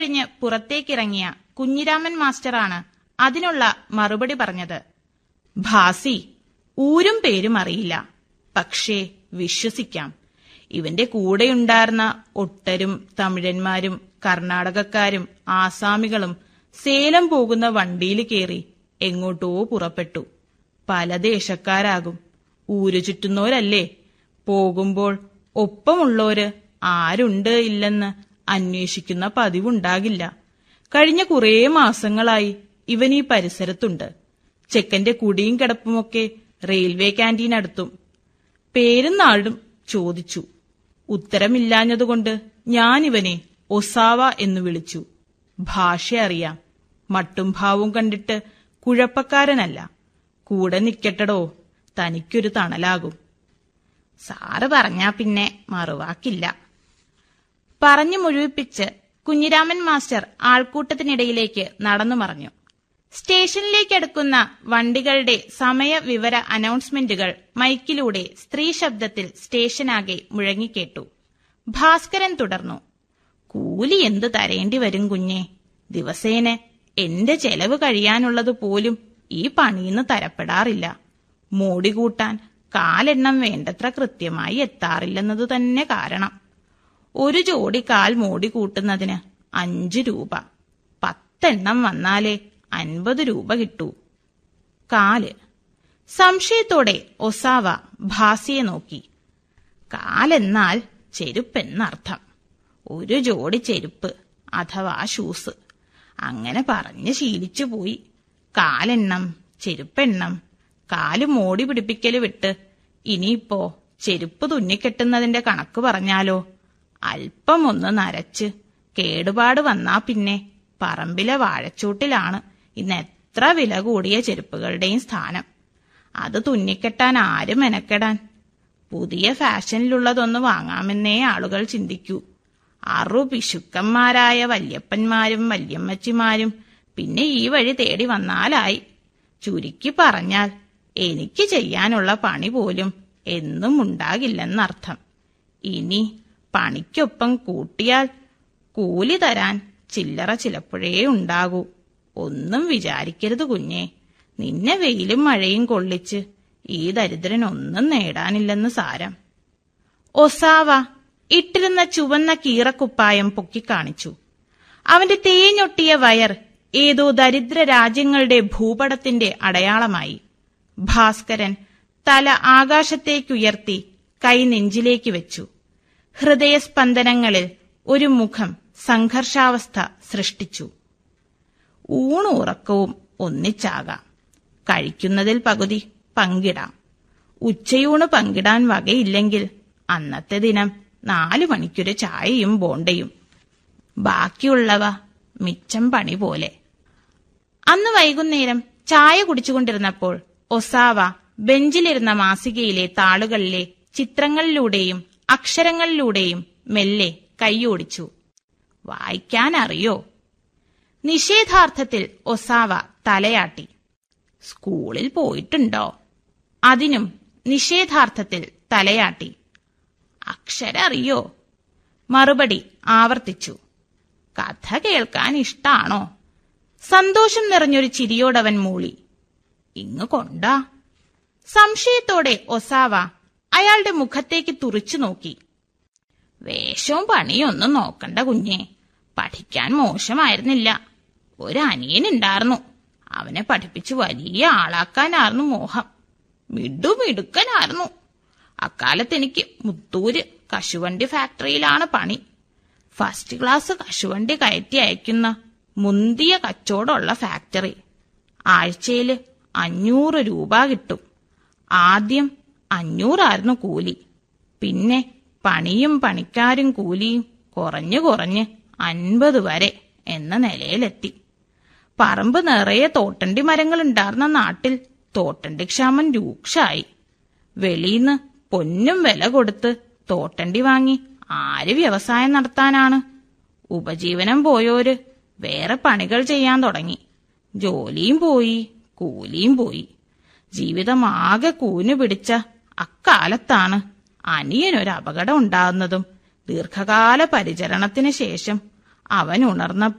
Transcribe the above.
കഴിഞ്ഞ് പുറത്തേക്കിറങ്ങിയ കുഞ്ഞിരാമൻ മാസ്റ്ററാണ് അതിനുള്ള മറുപടി പറഞ്ഞത് ഭാസി ഊരും പേരും അറിയില്ല പക്ഷേ വിശ്വസിക്കാം ഇവന്റെ കൂടെയുണ്ടായിരുന്ന ഒട്ടരും തമിഴന്മാരും കർണാടകക്കാരും ആസാമികളും സേലം പോകുന്ന വണ്ടിയിൽ കയറി എങ്ങോട്ടോ പുറപ്പെട്ടു പല ദേശക്കാരാകും ഊരു ചുറ്റുന്നോരല്ലേ പോകുമ്പോൾ ഒപ്പമുള്ളോര് ആരുണ്ട് ഇല്ലെന്ന് അന്വേഷിക്കുന്ന പതിവുണ്ടാകില്ല കഴിഞ്ഞ കുറേ മാസങ്ങളായി ഇവൻ ഈ പരിസരത്തുണ്ട് ചെക്കന്റെ കുടിയും കിടപ്പുമൊക്കെ റെയിൽവേ ക്യാന്റീനടുത്തും പേരും നാളും ചോദിച്ചു ഉത്തരമില്ലാഞ്ഞതുകൊണ്ട് ഞാൻ ഇവനെ ഒസാവ എന്ന് വിളിച്ചു ഭാഷ അറിയാം മട്ടും ഭാവവും കണ്ടിട്ട് കുഴപ്പക്കാരനല്ല കൂടെ നിക്കട്ടടോ തനിക്കൊരു തണലാകും സാറ് പറഞ്ഞാ പിന്നെ മറുവാക്കില്ല പറഞ്ഞു മുഴുവിപ്പിച്ച് കുഞ്ഞിരാമൻ മാസ്റ്റർ ആൾക്കൂട്ടത്തിനിടയിലേക്ക് നടന്നു മറഞ്ഞു സ്റ്റേഷനിലേക്ക് അടുക്കുന്ന വണ്ടികളുടെ സമയ വിവര അനൗൺസ്മെന്റുകൾ മൈക്കിലൂടെ സ്ത്രീ ശബ്ദത്തിൽ സ്റ്റേഷനാകെ മുഴങ്ങിക്കേട്ടു ഭാസ്കരൻ തുടർന്നു കൂലി എന്ത് തരേണ്ടി വരും കുഞ്ഞെ ദിവസേന എന്റെ ചെലവ് കഴിയാനുള്ളത് പോലും ഈ പണിയിന്ന് തരപ്പെടാറില്ല മോടി കൂട്ടാൻ കാലെണ്ണം വേണ്ടത്ര കൃത്യമായി എത്താറില്ലെന്നത് തന്നെ കാരണം ഒരു ജോഡി കാൽ മോടി കൂട്ടുന്നതിന് അഞ്ച് രൂപ പത്തെണ്ണം വന്നാലേ അൻപത് രൂപ കിട്ടൂ കാല് സംശയത്തോടെ ഒസാവ ഭാസിയെ നോക്കി കാലെന്നാൽ ചെരുപ്പെന്നർത്ഥം ഒരു ജോഡി ചെരുപ്പ് അഥവാ ഷൂസ് അങ്ങനെ പറഞ്ഞ് ശീലിച്ചു പോയി കാലെണ്ണം ചെരുപ്പെണ്ണം കാല് മോടി പിടിപ്പിക്കല് വിട്ട് ഇനിയിപ്പോ ചെരുപ്പ് തുന്നിക്കെട്ടുന്നതിന്റെ കണക്ക് പറഞ്ഞാലോ അല്പം ഒന്ന് നരച്ച് കേടുപാട് വന്നാ പിന്നെ പറമ്പിലെ വാഴച്ചൂട്ടിലാണ് ഇന്ന് എത്ര വില കൂടിയ ചെരുപ്പുകളുടെയും സ്ഥാനം അത് തുന്നിക്കെട്ടാൻ ആരും മെനക്കെടാൻ പുതിയ ഫാഷനിലുള്ളതൊന്ന് വാങ്ങാമെന്നേ ആളുകൾ ചിന്തിക്കൂ അറു പിശുക്കന്മാരായ വല്യപ്പന്മാരും വല്യമ്മച്ചിമാരും പിന്നെ ഈ വഴി തേടി വന്നാലായി ചുരുക്കി പറഞ്ഞാൽ എനിക്ക് ചെയ്യാനുള്ള പണി പോലും എന്നും ഉണ്ടാകില്ലെന്നർത്ഥം ഇനി പണിക്കൊപ്പം കൂട്ടിയാൽ കൂലി തരാൻ ചില്ലറ ചിലപ്പോഴേ ഉണ്ടാകൂ ഒന്നും വിചാരിക്കരുത് കുഞ്ഞെ നിന്നെ വെയിലും മഴയും കൊള്ളിച്ച് ഈ ദരിദ്രനൊന്നും നേടാനില്ലെന്ന് സാരം ഒസാവ ഇട്ടിരുന്ന ചുവന്ന കീറക്കുപ്പായം പൊക്കിക്കാണിച്ചു അവന്റെ തേഞ്ഞൊട്ടിയ വയർ ഏതോ ദരിദ്ര രാജ്യങ്ങളുടെ ഭൂപടത്തിന്റെ അടയാളമായി ഭാസ്കരൻ തല ആകാശത്തേക്കുയർത്തി കൈ നെഞ്ചിലേക്ക് വെച്ചു ഹൃദയസ്പന്ദനങ്ങളിൽ ഒരു മുഖം സംഘർഷാവസ്ഥ സൃഷ്ടിച്ചു ഊണും ഉറക്കവും ഒന്നിച്ചാകാം കഴിക്കുന്നതിൽ പകുതി പങ്കിടാം ഉച്ചയൂണ് പങ്കിടാൻ വകയില്ലെങ്കിൽ അന്നത്തെ ദിനം നാലു മണിക്കൊരു ചായയും ബോണ്ടയും ബാക്കിയുള്ളവ മിച്ചം പണി പോലെ അന്ന് വൈകുന്നേരം ചായ കുടിച്ചുകൊണ്ടിരുന്നപ്പോൾ ഒസാവ ബെഞ്ചിലിരുന്ന മാസികയിലെ താളുകളിലെ ചിത്രങ്ങളിലൂടെയും അക്ഷരങ്ങളിലൂടെയും മെല്ലെ കൈയോടിച്ചു വായിക്കാൻ അറിയോ നിഷേധാർത്ഥത്തിൽ ഒസാവ തലയാട്ടി സ്കൂളിൽ പോയിട്ടുണ്ടോ അതിനും നിഷേധാർത്ഥത്തിൽ തലയാട്ടി അക്ഷരം അറിയോ മറുപടി ആവർത്തിച്ചു കഥ കേൾക്കാൻ ഇഷ്ടാണോ സന്തോഷം നിറഞ്ഞൊരു ചിരിയോടവൻ മൂളി ഇങ്ങ് കൊണ്ടാ സംശയത്തോടെ ഒസാവ അയാളുടെ മുഖത്തേക്ക് തുറിച്ചു നോക്കി വേഷവും പണിയൊന്നും നോക്കണ്ട കുഞ്ഞെ പഠിക്കാൻ മോശമായിരുന്നില്ല ഒരു അനിയനുണ്ടായിരുന്നു അവനെ പഠിപ്പിച്ച് വലിയ ആളാക്കാനായിരുന്നു മോഹം മിടുമിടുക്കനായിരുന്നു അക്കാലത്ത് എനിക്ക് മുത്തൂര് കശുവണ്ടി ഫാക്ടറിയിലാണ് പണി ഫസ്റ്റ് ക്ലാസ് കശുവണ്ടി കയറ്റി അയക്കുന്ന മുന്തിയ കച്ചവടമുള്ള ഫാക്ടറി ആഴ്ചയില് അഞ്ഞൂറ് രൂപ കിട്ടും ആദ്യം അഞ്ഞൂറായിരുന്നു കൂലി പിന്നെ പണിയും പണിക്കാരും കൂലിയും കുറഞ്ഞു കുറഞ്ഞ് അൻപത് വരെ എന്ന നിലയിലെത്തി പറമ്പ് നിറയെ തോട്ടണ്ടി മരങ്ങൾ ഉണ്ടായിരുന്ന നാട്ടിൽ തോട്ടണ്ടി ക്ഷാമം രൂക്ഷായി വെളിയിന്ന് പൊന്നും വില കൊടുത്ത് തോട്ടണ്ടി വാങ്ങി ആര് വ്യവസായം നടത്താനാണ് ഉപജീവനം പോയോര് വേറെ പണികൾ ചെയ്യാൻ തുടങ്ങി ജോലിയും പോയി കൂലിയും പോയി ജീവിതമാകെ കൂനു പിടിച്ച അക്കാലത്താണ് അനിയനൊരു അപകടം ഉണ്ടാകുന്നതും ദീർഘകാല പരിചരണത്തിന് ശേഷം അവൻ ഉണർന്നപ്പോൾ